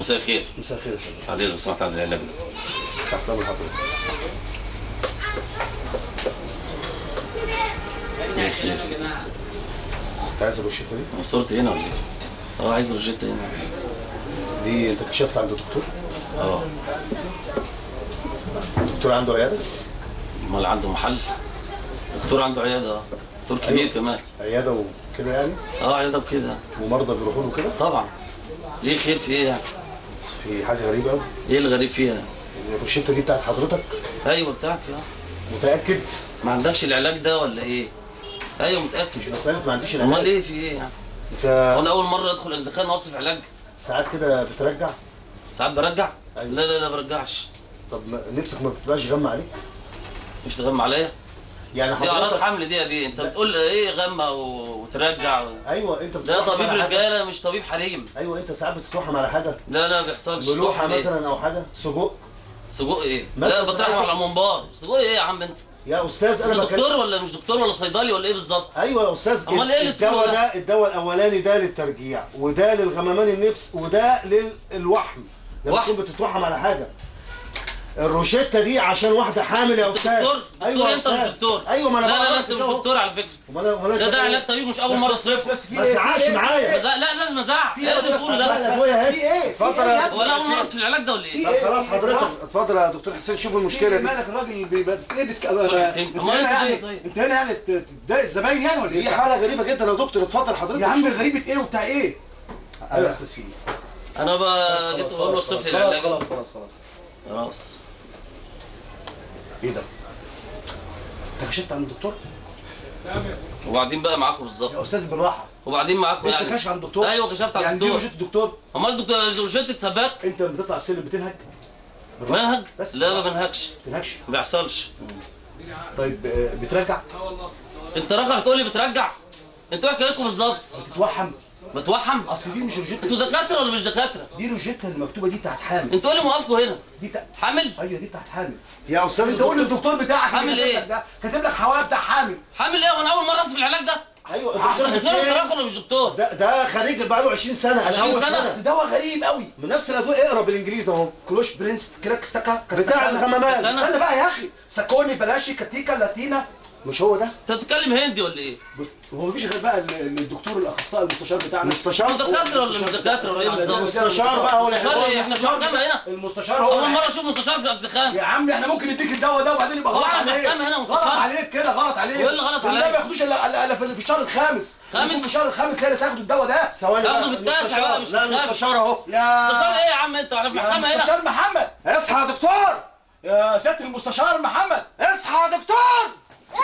مساء الخير مساء الخير يا فندم بعد اذنك سمعت عايز اللجنه تحت امر حضرتك يا خير انت عايز الروشته دي؟ هو صورتي هنا ولا ايه؟ اه عايز روجيتا هنا دي انت كشفت عند دكتور؟ اه دكتور عنده عياده؟ امال عنده محل دكتور عنده عياده اه دكتور كبير أيوة. كمان عياده وكده يعني اه عياده وكده ومرضى بيروحوا له كده طبعا ليه خير في ايه يعني؟ في حاجه غريبه قوي ايه الغريب فيها؟ الروشته دي بتاعت حضرتك ايوه بتاعتي اه متاكد؟ ما عندكش العلاج ده ولا ايه؟ ايوه متاكد مش مساله ما عنديش امال العلاج ايه في ايه يعني؟ انت وانا اول مره ادخل اجزخان اوصف علاج ساعات كده بترجع ساعات برجع؟ أيوة. لا لا لا برجعش طب ما- نفسك ما بتبقاش غم عليك؟ نفسي غم عليا يعني دي اعراض حضرتك حمل دي يا بيه انت بتقول ايه غمه و- وترجع ايوه انت ده بتتوحم طبيب على حاجة؟ رجاله مش طبيب حريم ايوه انت ساعات بتتوحم على حاجه لا لا ما بيحصلش ملوحه إيه؟ مثلا او حاجه سجق سجق ايه؟ مثلا لا بطرحه مثلا. على منبار سجق ايه يا عم انت؟ يا استاذ انت انا دكتور ولا مش دكتور ولا صيدلي ولا ايه بالظبط؟ ايوه يا استاذ أمال إيه اللي الدواء بتقوله ده؟ ده الدواء الاولاني ده للترجيع وده للغممان النفس وده للوحم لما وحم؟ تكون بتتوحم على حاجه الروشته دي عشان واحده حامل يا انت استاذ دكتور؟ دكتور يا انت مش أستاذ. دكتور ايوه ما انا لا لا لا بقول انت لك مش كده دكتور على فكره أهو. امال أنا- أمال أنا ده ده شغال علاج إيه؟ طبيب مش اول بس- مره بس- اصرفه بس في ما إيه؟ تزعقش في إيه؟ معايا. بس لا لا لازم ازعق في ايه إيه؟ اللي بتقوله ده؟ بس- بس- أبويا بس أهي. في ايه؟ اتفضل في يا إيه يا دكتور. ولا ابني؟ اول مره اصرف العلاج ده ولا ايه؟ طب خلاص حضرتك اتفضل يا دكتور حسين شوف المشكله ايه دي مالك الراجل اللي بيبقى ايه بتك... دكتور حسين، انت أمال هنا انت يعني فين طيب؟ انت هنا يعني ت- تتضايق الزباين يعني ولا دي ايه؟ حاله غريبه جدا يا دكتور اتفضل حضرتك يا عم شوف. غريبة ايه وبتاع ايه؟ ايوه يا استاذ في انا بقى جيت اقول له اصرف لي خلاص العلاج خلاص خلاص خلاص خلاص ايه ده؟ انت كشفت عند الدكتور؟ وبعدين بقى معاكم يا بالظبط استاذ بالراحه وبعدين معاكم انت يعني كشف عند الدكتور؟ ايوه كشفت عند يعني دي الدكتور روشته الدكتور امال دكتور روجيتا سباك انت لما تطلع السلم بتنهج؟ منهج بس. لا ما بنهجش ما بتنهجش ما بيحصلش طيب آه، بترجع؟ انت راجل هتقول لي بترجع انتوا ايه حكايتكم بالظبط بتتوحم؟ بتوحم اصل دي مش روجيتا انتوا دكاتره ولا مش دكاتره دي روجيتا المكتوبه دي بتاعت حامل انتوا ايه اللي موقفكم هنا دي بتاع... حامل ايوه دي بتاعت حامل يا استاذ انت قول الدكتور للدكتور بتاعك حامل اللي كاتب ايه؟ لك ده كاتب لك حوايه بتاع حامل حامل ايه وانا اول مره اصرف العلاج ده ايوه انت الدكتور دكتور انت حسين راجل ولا مش دكتور ده ده خريج بقاله 20 سنه انا 20 اول سنة؟ بس دواء غريب قوي من نفس الادويه اقرا بالانجليزي اهو كلوش برنس كراك ستاكا بتاع الغمامات استنى. استنى بقى يا اخي ساكوني بلاشي كاتيكا لاتينا مش هو ده انت بتتكلم هندي ولا ايه هو مفيش غير بقى ال- ال- الدكتور الاخصائي المستشار بتاعنا مستشار انتوا دكاتره ولا مش دكاتره ولا ايه بالظبط المستشار بقى هو اللي مستشار ايه احنا في محكمه هنا المستشار هو اول مره اشوف مستشار في اجزخان يا عم احنا ممكن نديك الدواء ده وبعدين يبقى هو غلط احنا عليك محكمة هنا مستشار؟ غلط عليك كده غلط عليك وايه اللي غلط لا عليا؟ ما ياخدوش الا الا إلا في في الشهر الخامس خامس؟ يكون في الشهر الخامس هي اللي تاخدوا الدواء ده ثواني ياخده بقى. في التاسع بقى، مش في لا الخامس. المستشار اهو يا مستشار ايه يا عم انتوا احنا في يا محكمه هنا مستشار محمد اصحى يا دكتور يا سياده المستشار محمد اصحى يا دكتور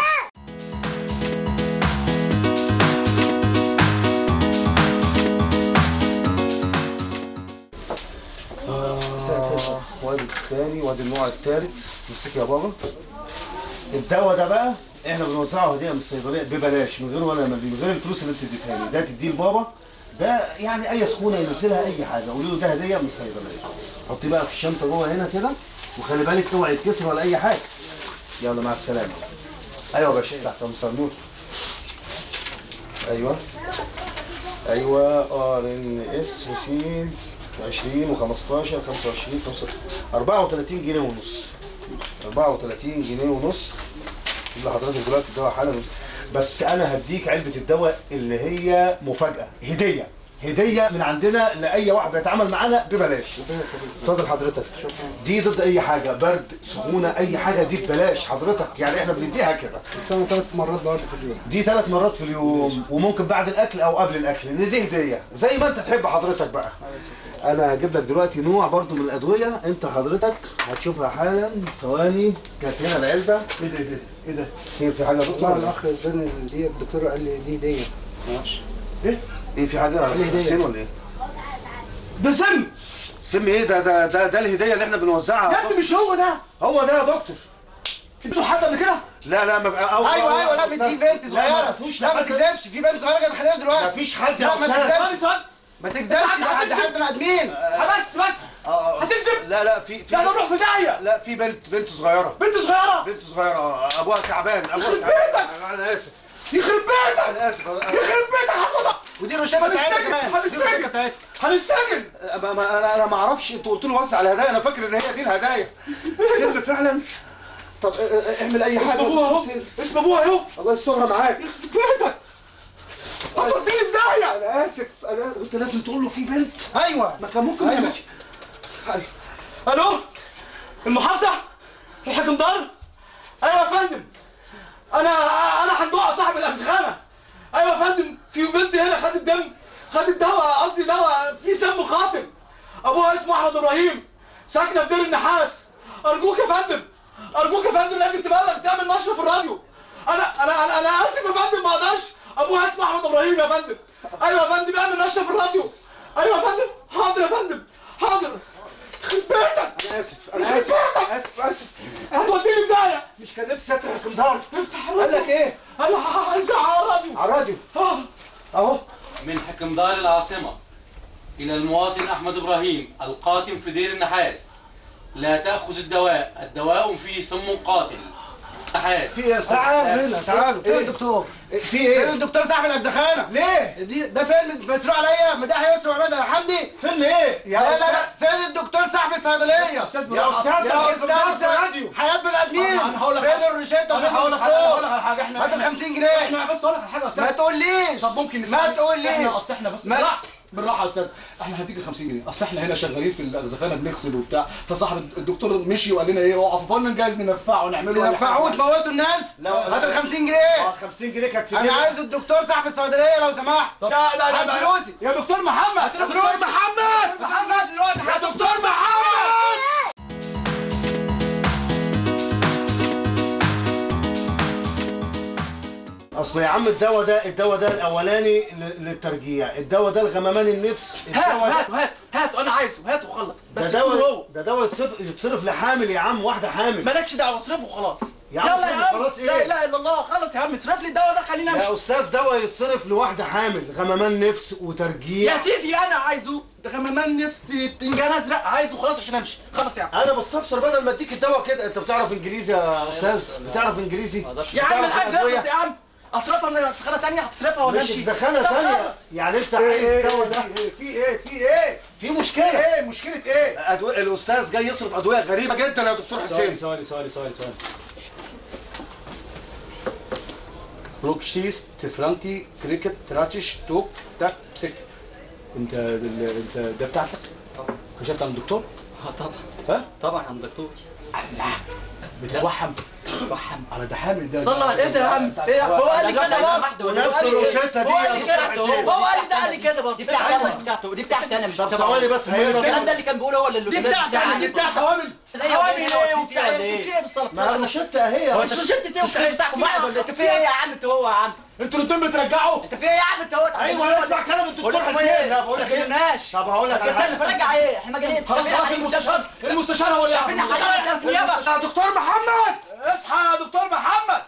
آه، وادي الثاني وادي النوع الثالث مسك يا بابا الدواء ده بقى احنا بنوزعه هديه من الصيدليه ببلاش من غير ولا مليم من غير الفلوس اللي انت اديتها لي ده تديه لبابا ده يعني اي سخونه ينزلها اي حاجه قولي له ده هديه من الصيدليه حطيه بقى في الشنطه جوه هنا كده وخلي بالك اوعي يتكسر ولا اي حاجه يلا مع السلامه ايوه يا باشا تحت امر نور ايوه ايوه ار ان اس وسين 20 و15 25 25 34 جنيه ونص 34 جنيه ونص اللي حضرتك دلوقتي الدواء حالا بس انا هديك علبه الدواء اللي هي مفاجاه هديه هديه من عندنا لاي واحد بيتعامل معانا ببلاش اتفضل حضرتك دي ضد اي حاجه برد سخونه اي حاجه دي ببلاش حضرتك يعني احنا بنديها كده سنة ثلاث مرات برضه في اليوم دي ثلاث مرات في اليوم وممكن بعد الاكل او قبل الاكل ان دي هديه زي ما انت تحب حضرتك بقى انا هجيب لك دلوقتي نوع برضو من الادويه انت حضرتك هتشوفها حالا ثواني كانت هنا العلبه ايه ده ايه ده ايه ده في في حاجه يا دكتور لا ولا الاخ اداني دي الدكتور قال لي دي هديه ايه ايه في حاجه على هدية. حسين ولا ايه ده سم سم ايه ده ده ده, ده الهديه اللي احنا يا بنوزعها ابني مش هو ده هو ده يا دكتور اديته لحد قبل كده لا لا ما بقى أول ايوه مرة ايوه لا يا من دي أستاذ. بنت لا ما صغيره تقولش لا ما لا تكذبش في بنت صغيره كانت خليها ما دلوقتي فيش حد لا يا ما استاذ تكذبش ثاني سؤال ما تكذبش ده ده حد بني ادمين بس بس آه، هتكذب لا لا في في لا نروح في داهيه لا في بنت بنت صغيره بنت صغيره بنت صغيره آه، ابوها تعبان ابوها يخرب تعبان بيتك! انا اسف يخرب بيتك انا اسف يخرب بيتك حضرتك ودي الروشته بتاعتها هنسجن كمان دي الروشته هنسجن بتاعتها هنسجن ما ما انا انا ما اعرفش انتوا قلتوا له وزع الهدايا انا فاكر ان هي دي الهدايا سلم فعلا طب اه، اه، اعمل اي حاجه اسم ابوها اهو اسم ابوها اهو الله يسترها معاك بيتك هتوديني في داهيه انا اسف انا انت لازم تقول له في بنت ايوه ما كان ممكن أيوة. يعمل الو المحافظه الحكم دار ايوه يا فندم انا انا حندوقه صاحب الاغزخانه ايوه يا فندم في بنت هنا خدت دم خدت دواء قصدي دواء فيه سم قاتل ابوها اسمه احمد ابراهيم ساكنه في دير النحاس ارجوك يا فندم ارجوك يا فندم لازم تبلغ تعمل نشره في الراديو انا انا انا, أنا اسف يا فندم ما اقدرش ابوها اسمه احمد ابراهيم يا فندم ايوه يا فندم اعمل نشره في الراديو ايوه يا فندم حاضر يا فندم حاضر يخرب بيتك انا اسف انا اسف اسف اسف هتوديني في داهيه مش كان نفسي اترك الحكم دار افتح قال لك ايه انا هنزع على الراديو على الراديو آه. اهو من حكمدار العاصمة إلى المواطن أحمد إبراهيم القاتم في دير النحاس لا تأخذ الدواء الدواء فيه سم قاتل نحاس في ايه يا استاذ تعالوا هنا تعالوا فين الدكتور في فين ايه الدكتور صاحب الاجزخانه ليه دي ده فيلم مسروق عليا مداح يسرع عماد حمدي فيلم ايه يا لا لا أستاذ؟ لا فين الدكتور صاحب الصيدليه استاذ يا استاذ يا الحكم دار في استاذ الراديو حياه بني ادمين أنا هقول لك فين حاجة. الروشته انا وفين هقول لك حاجه هقول لك الدكتور على حاجه احنا هات ال احنا 50 جنيه احنا بس اقول لك على حاجه يا استاذ ما تقوليش طب ممكن ما نسمع تقوليش احنا اصل احنا بس ما- بالراحه بالراحه يا استاذ احنا هنديك ال 50 جنيه اصل احنا هنا شغالين في الاغزخانه بنغسل وبتاع فصاحب الدكتور مشي وقال لنا ايه اقف فقلنا نجهز ننفعه ونعمله أي تنفعوا حاجة. تموتوا الناس لا. هات ال 50 اه جنيه 50 جنيه كانت في انا جيبي. عايز الدكتور صاحب الصيدليه لو سمحت لا لا لا هات لا. فلوسي. يا دكتور محمد هات يا دكتور فلوسي. محمد محمد دلوقتي يا دكتور محمد اصل يا عم الدواء ده الدواء ده الاولاني ل- للترجيع الدواء ده لغممان النفس هات الدواء هات ده هات هات انا عايزه هات وخلص ده بس يكون هو دواء ده دواء يتصرف يتصرف لحامل يا عم واحده حامل مالكش دعوه اصرفه وخلاص يا عم يلا اصرفه يا عم خلاص لا إيه؟ اله الا الله خلص يا عم اصرف لي الدواء ده خلينا يا امشي استاذ دواء يتصرف لواحده حامل غممان نفس وترجيع يا سيدي انا عايزه ده غمامان نفسي تنجان ازرق عايزه خلاص عشان امشي خلاص يا عم انا بستفسر بدل ما اديك الدواء كده انت بتعرف انجليزي يا استاذ بتعرف انجليزي يا عم بتعرف الحاج أدوية؟ اخلص يا عم اصرفها من سخانه ثانيه هتصرفها ولا مش امشي زخانه طب ثانيه خلص. يعني انت ايه عايز ايه الدواء ده ايه في ايه في ايه في مشكله ايه مشكله ايه أدوية الاستاذ جاي يصرف ادويه غريبه جدا يا دكتور حسين ثواني ثواني ثواني ثواني بروكسيس تفلانتي كريكت تراتش توك تاك بسك انت ال- انت ده بتاعتك؟ طبعا كشفت عن الدكتور؟ اه طبعا ها؟ طبعا يا دكتور بتوحم وحم على ده حامل ده صلى على ايه ده يا عم ايه هو قال لي كده برضه ونفس الروشته دي هو يا قال لي دكتور كده حسين هو قال لي ده قال لي كده برضه دي بتاعتي انا دي بتاعته دي بتاعتي انا مش طب تبعه. ثواني بس الكلام هي ده اللي كان بيقوله هو اللي دي الاستاذ بتاعتي انا دي بتاعتي حوامل حوامل ايه في وبتاع ولا ايه ايه؟ في ايه بالظبط ما الروشته اهي هو يا انت مش انت تيجي الشركه بتاعكم واحد ولا انت في ايه يا عم انت هو يا عم انتوا الاثنين بترجعوا انت في ايه يا عم انت هو ايوه اسمع كلام الدكتور بقول لكم حسين ايه؟ لا بقول لك ما ايه تكلمناش طب هقول لك على استنى حاجه فرجع ايه احنا مجانين خلاص خلاص المستشار المستشار هو اللي يعرف فين حاجه في النيابه يا دكتور محمد اصحى يا دكتور محمد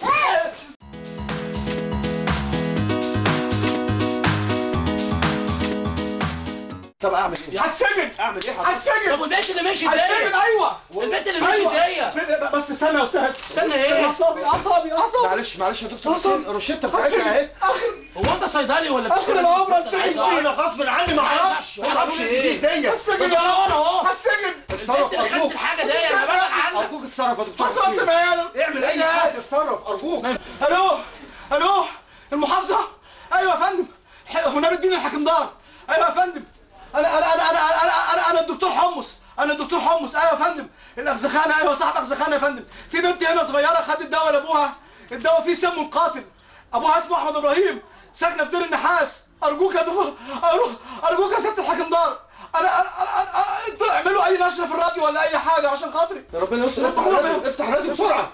طب اعمل ايه هتسجن اعمل ايه حضرتك هتسجن طب والبنت اللي مشيت هتسجن ديت ايوه البنت اللي مشيت ايوه ديت فين- بس استنى يا استاذ استنى ايه؟ اعصابي اعصابي اعصابي معلش معلش يا دكتور حسين الروشته بتاعتنا هتسجن اهي اخر هو انت صيدلي ولا اخر بتشتغل العمر في السلطة؟ السجن انا غصب عني ما اعرفش ما اعرفش ايه ايديا هتسجن يا انا اهو هتسجن اتصرف البنت اللي خدت ارجوك الحاجه ديت انا بلغ عنك ارجوك اتصرف يا دكتور هتضرب حسين معانا اعمل اي إيه ده؟ حاجه اتصرف ارجوك الو الو المحافظه ايوه يا فندم ح- هنا الدين الحكم دار ايوه يا فندم انا انا انا انا انا انا, أنا الدكتور حمص انا الدكتور حمص ايوه يا فندم الاغزخانه ايوه صاحب اغزخانه يا فندم في بنت هنا صغيره خدت دواء لابوها الدواء فيه سم قاتل ابوها اسمه احمد ابراهيم ساكنه في دير النحاس ارجوك يا دكتور أرجوك, ارجوك يا ست الحكم دار انا انا انا, أنا, أنا انتوا اعملوا اي نشره في الراديو ولا اي حاجه عشان خاطري يا ربنا يستر افتح الراديو افتح الراديو بسرعه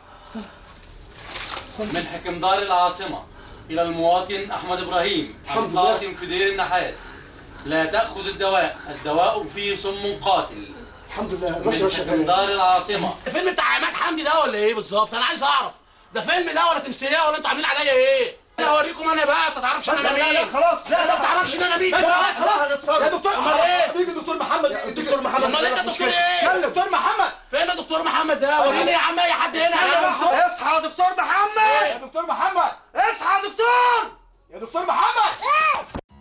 من حكمدار العاصمة إلى المواطن أحمد إبراهيم الحمد لله. القاتم في دير النحاس لا تأخذ الدواء الدواء فيه سم قاتل الحمد لله من الرشوه شغاله حكمدار العاصمة الفيلم بتاع عماد حمدي ده ولا ايه بالظبط انا عايز اعرف ده فيلم ده ولا تمثيليه ولا انتوا عاملين عليا ايه انا اوريكم انا بقى انت تعرفش بس انا لا لا مين خلاص لا انت ما تعرفش ان انا مين بس خلاص خلاص هنتصرف. يا دكتور أمال إيه؟ حبيبي الدكتور محمد الدكتور محمد امال انت دكتور ايه كلم دكتور محمد فين يا دكتور محمد ده وريني يا عم اي حد هنا يا عم اصحى يا دكتور محمد يا دكتور محمد اصحى يا دكتور يا دكتور محمد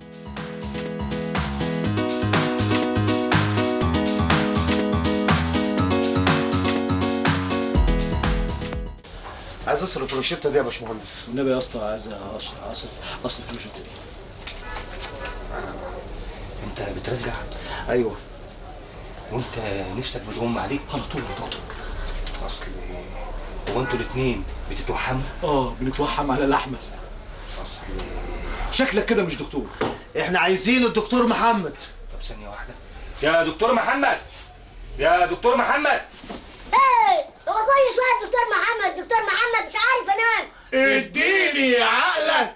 عايز اصرف الروشته دي يا باشمهندس النبي يا اسطى عايز اصرف اصرف اصرف فلوس التاني انت بترجع ايوه وانت نفسك بتغم عليك على طول يا دكتور اصل هو انتوا الاثنين بتتوحموا اه بنتوحم على الاحمر اصل شكلك كده مش دكتور احنا عايزين الدكتور محمد طب ثانيه واحده يا دكتور محمد يا دكتور محمد ايه هو كل شويه دكتور محمد دكتور محمد مش عارف انام اديني عقلك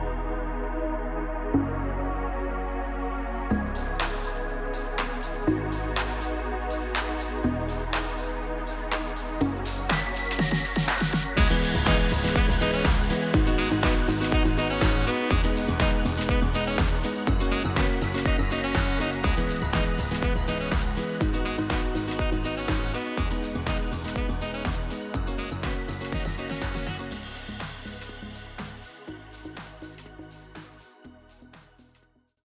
ايه